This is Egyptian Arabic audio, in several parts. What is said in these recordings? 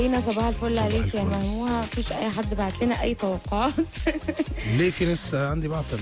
لينا صباح الفل صباح عليك يا الفل. مهموها مفيش اي حد بعت لنا اي توقعات ليه في ناس عندي بعطل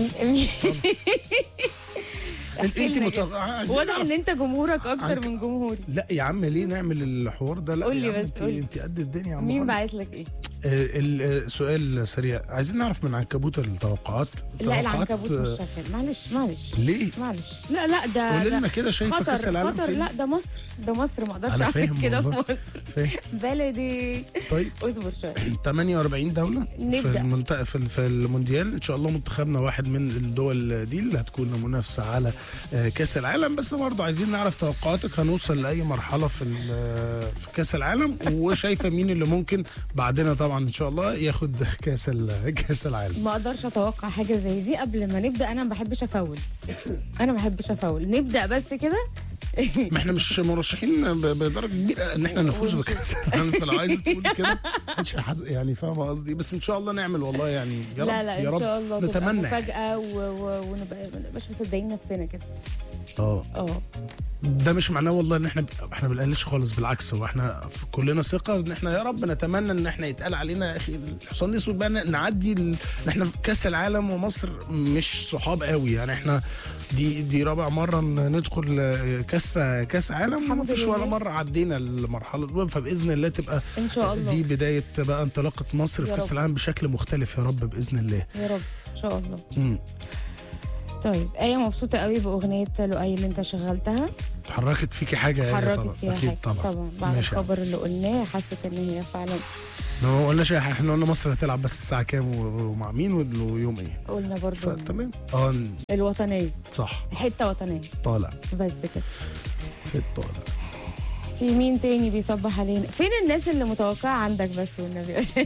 انت احكي انت لنا متوقع كده. عايزين واضح نعرف. ان انت جمهورك اكتر عنك- من جمهوري لا يا عم ليه نعمل الحوار ده لا قول يا لي عم بس، انت قول لي. انت قد الدنيا يا عم مين غنى. بعت لك ايه آه، ال- آه، سؤال سريع عايزين نعرف من عنكبوت التوقعات لا توقعات، العنكبوت مش آه، شغال معلش معلش ليه؟ معلش لا لا ده قولي ده لنا كده شايفه خطر كاس العالم خطر فين؟ لا ده مصر ده مصر ما اقدرش انا اعمل فاهم كده في والله. مصر فاهم بلدي طيب اصبر شويه 48 دولة في نبدأ. المنطقة في, في المونديال ان شاء الله منتخبنا واحد من الدول دي اللي هتكون منافسة على آه، كأس العالم بس برضه عايزين نعرف توقعاتك هنوصل لأي مرحلة في ال- في كأس العالم وشايفة مين اللي ممكن بعدنا طبعا ان شاء الله ياخد كأس ال- كأس العالم ما اقدرش اتوقع حاجه زي دي قبل ما نبدا انا ما بحبش افول انا ما بحبش افول نبدا بس كده ما احنا مش مرشحين ب- بدرجة كبيرة ان احنا نفوز بكأس العالم فلو عايز تقول كده مش هحز- يعني فاهمة قصدي بس ان شاء الله نعمل والله يعني يا رب لا لا يا ان رب شاء الله تبقى نتمنى مفاجاه و... و... ونبقى ما نبقاش مصدقين نفسنا كده اه اه ده مش معناه والله ان احنا احنا ما بنقلش خالص بالعكس هو احنا في كلنا ثقه ان احنا يا رب نتمنى ان احنا يتقال علينا يا اخي الحصان الاسود بقى نعدي ال- ان احنا في كاس العالم ومصر مش صحاب قوي يعني احنا دي دي رابع مره ن- ندخل آه، كاس كاس عالم وما الحمد فيش ولا لله. مره عدينا المرحله الاولى فباذن الله تبقى ان شاء الله دي بدايه بقى انطلاقه مصر في يا كاس رب. العالم بشكل مختلف يا رب باذن الله يا رب ان شاء الله مم. طيب ايه مبسوطه قوي باغنيه لؤي اللي انت شغلتها حركت فيكي حاجه يا آية حركت طبعا فيها اكيد حاجه طبعا طبعا بعد ماشي يا عم. الخبر اللي قلناه حست ان هي فعلا ما قلناش احنا قلنا مصر هتلعب بس الساعه كام و- ومع مين ويوم ايه قلنا برضو فتمام اه الوطنيه صح حته وطنيه طالع بس كده في الطالع في مين تاني بيصبح علينا فين الناس اللي متوقعه عندك بس والنبي عشان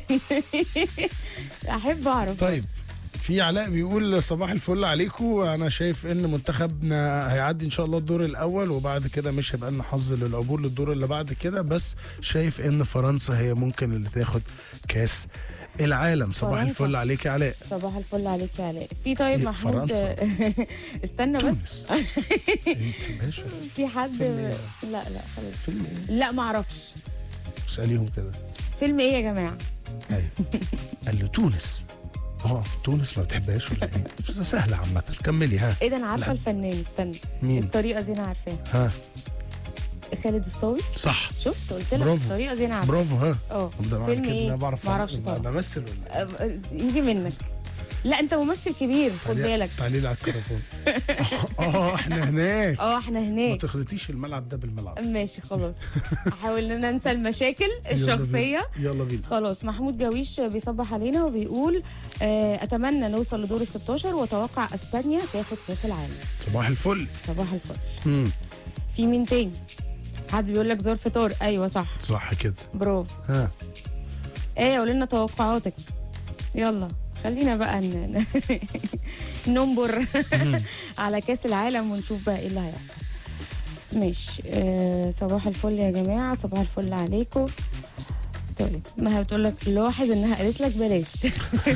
احب اعرف طيب في علاء بيقول صباح الفل عليكم انا شايف ان منتخبنا هيعدي ان شاء الله الدور الاول وبعد كده مش هيبقى لنا حظ للعبور للدور اللي بعد كده بس شايف ان فرنسا هي ممكن اللي تاخد كاس العالم صباح فرنسا. الفل عليك يا علاء صباح الفل عليك يا علاء في طيب إيه، محمود فرنسا؟ استنى بس تونس انت باشا في حد فيلم إيه؟ لا لا خلاص فيلم ايه لا ما اعرفش اساليهم كده فيلم ايه يا جماعه ايوه قال له تونس اه تونس ما بتحبهاش ولا ايه بس سهله عامه كملي ها ايه ده انا عارفه لا. الفنان استنى مين؟ الطريقه دي انا عارفاها ها خالد الصاوي صح شفت قلت لك برافو. الطريقه دي انا عارفاها برافو ها اه ده معنى فيلم كده إن ايه انا بعرف ما اعرفش طبعا بمثل ولا أه، أه، يجي منك لا انت ممثل كبير خد تعليق- بالك تعليل على الكرفون اه احنا هناك اه احنا ما هناك تخلطيش الملعب ده بالملعب ماشي خلاص احاول ان انا انسى المشاكل يلا الشخصيه بينا. يلا بينا خلاص محمود جويش بيصبح علينا وبيقول آه، اتمنى نوصل لدور ال 16 واتوقع اسبانيا تاخد كاس العالم صباح الفل صباح الفل مم. في مين تاني حد بيقول لك ظرف طارق ايوه صح صح كده برافو ها ايه قول لنا توقعاتك يلا خلينا بقى ن- ننبر على كاس العالم ونشوف بقى ايه اللي هيحصل ماشي آه صباح الفل يا جماعه صباح الفل عليكم طيب ما هي بتقول لك لاحظ انها قالت لك بلاش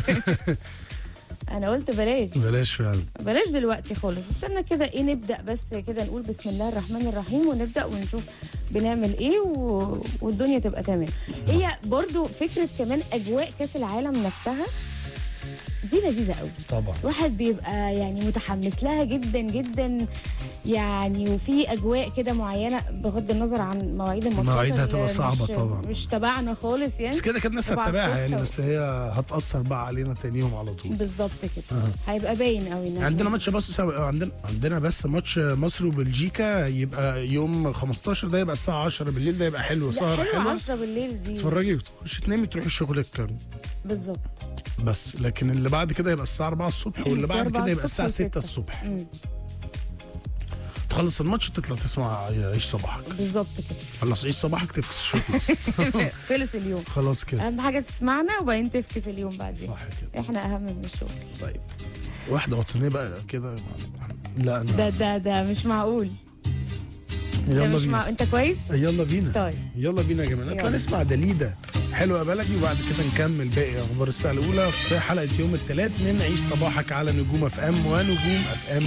انا قلت بلاش بلاش فعلا بلاش دلوقتي خالص استنى كده ايه نبدا بس كده نقول بسم الله الرحمن الرحيم ونبدا ونشوف بنعمل ايه و... والدنيا تبقى تمام هي برضو فكره كمان اجواء كاس العالم نفسها دي لذيذه قوي طبعا الواحد بيبقى يعني متحمس لها جدا جدا يعني وفي اجواء كده معينه بغض النظر عن مواعيد الماتشات مواعيدها اللي هتبقى صعبة مش طبعا. مش تبعنا خالص يعني بس كده كده الناس طبعا هتتابعها الصبح يعني و- بس هي هتأثر بقى علينا تاني يوم على طول بالظبط كده هيبقى باين قوي إن عندنا إحنا- ماتش بس عندنا عندنا بس ماتش مصر وبلجيكا يبقى يوم 15 ده يبقى الساعة 10 بالليل ده يبقى حلو لا سهرة حلو حلوة 10 بالليل دي تتفرجي وتخشي تنامي تروحي شغلك بالظبط بس لكن اللي بعد كده يبقى الساعة 4 الصبح واللي الساعة بعد 4 كده يبقى الصبح الساعة 6 وستة. الصبح مم. تخلص الماتش تطلع تسمع عيش صباحك بالظبط كده خلص عيش صباحك تفكس الشغل أصلاً. خلص اليوم خلاص كده اهم حاجه تسمعنا وبعدين تفكس اليوم بعدين صح كده احنا اهم من الشغل طيب واحدة وطنية بقى كده لا ده أنا ده ده مش معقول ده يلا مش بينا معقول انت كويس يلا بينا طيب. يلا بينا يا جماعه نطلع يلا. نسمع دليده حلوه يا بلدي وبعد كده نكمل باقي اخبار الساعه الاولى في حلقه يوم الثلاث من عيش صباحك على نجوم اف ام ونجوم اف ام